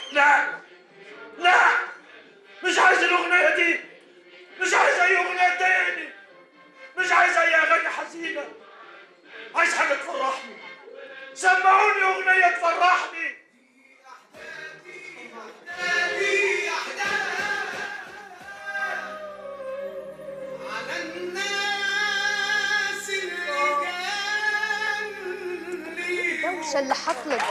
لا لا مش عايز الاغنيه دي مش عايز اي اغنيه تاني مش عايز اي اغاني حزينه عايز حاجه تفرحني سمعوني اغنيه تفرحني على الناس اللي جنبي الدوشه اللي حصلت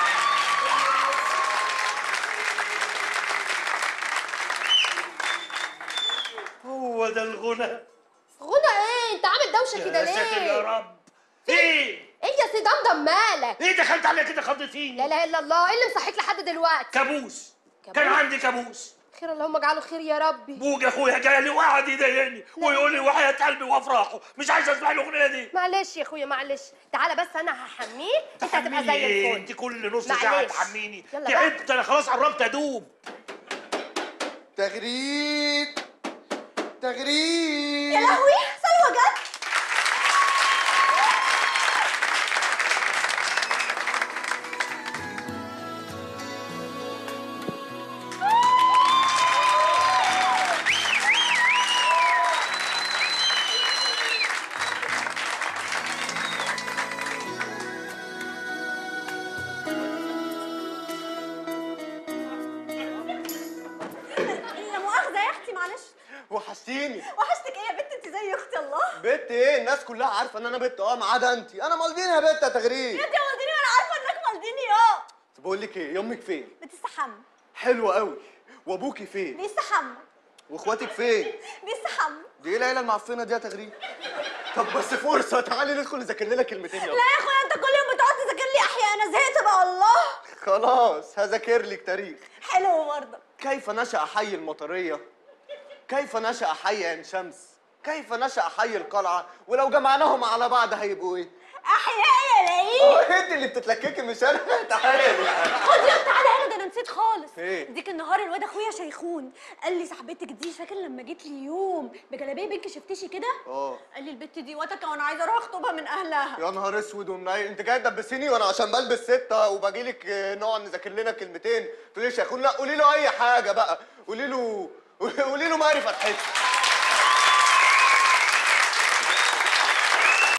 هو ده الغنى غنى ايه انت عامل دوشه كده يا ساتر يا ليه رب ايه ايه يا سيدي دمدم مالك ايه دخلت عليا كده خضتيني لا اله الا الله ايه اللي مصحيك لحد دلوقتي كابوس كان كابوس؟ عندي كابوس خير اللهم اجعله خير يا ربي بوج اخويا جاي لي وقعد يضايقني ويقول لي وحياة قلبي وافراحه مش عايز اسمع الاغنيه دي معلش يا اخويا معلش تعالى بس انا هحميه انت هتبقى تحميني زي ايه الفل انت كل نص ساعه معلش. تحميني يلا بقى. تعبت انا خلاص قربت ادوب تغريد تغريد يا لهوي سلوى جت لا مؤاخذة يا اختي معلش وحشتيني وحشتك ايه يا بنت انت زي اختي الله بنت ايه الناس كلها عارفه ان انا بنت اه ما عدا انت انا مالديني يا بنت يا تغريد انت يا والديني وانا عارفة انك مالديني اه طب بقول لك ايه يمك فين بتستحمى حلوه قوي وابوكي فين بيستحمى واخواتك فين بيستحمى دي ايه العيله المعفنه دي يا تغريد طب بس فرصه تعالي ندخل نذاكر لنا كلمتين لا يلا يا اخويا انت كل يوم بتقعد تذاكر لي احياء انا زهقت بقى الله خلاص هذاكر لك تاريخ حلو برضه كيف نشأ حي المطرية؟ كيف نشأ حي عين شمس؟ كيف نشأ حي القلعة؟ ولو جمعناهم على بعض هيبقوا ايه؟ احياء يا لئيم اه انت اللي بتتلككي مش انا تعالي خد يا تعالى هنا ده انا نسيت خالص ايه؟ ديك النهار الواد اخويا شيخون قال لي صاحبتك دي فاكر لما جيت لي يوم بجلابيه بينك شفتشي كده اه قال لي البت دي واتك وانا عايزه اروح اخطبها من اهلها يا نهار اسود ومنيل انت جاي تدبسيني وانا عشان بلبس ستة وباجيلك اه، نقعد نذاكر لنا كلمتين تقولي لي يا شيخون لا قولي له اي حاجة بقى قولي له قولي له ماري فتحتي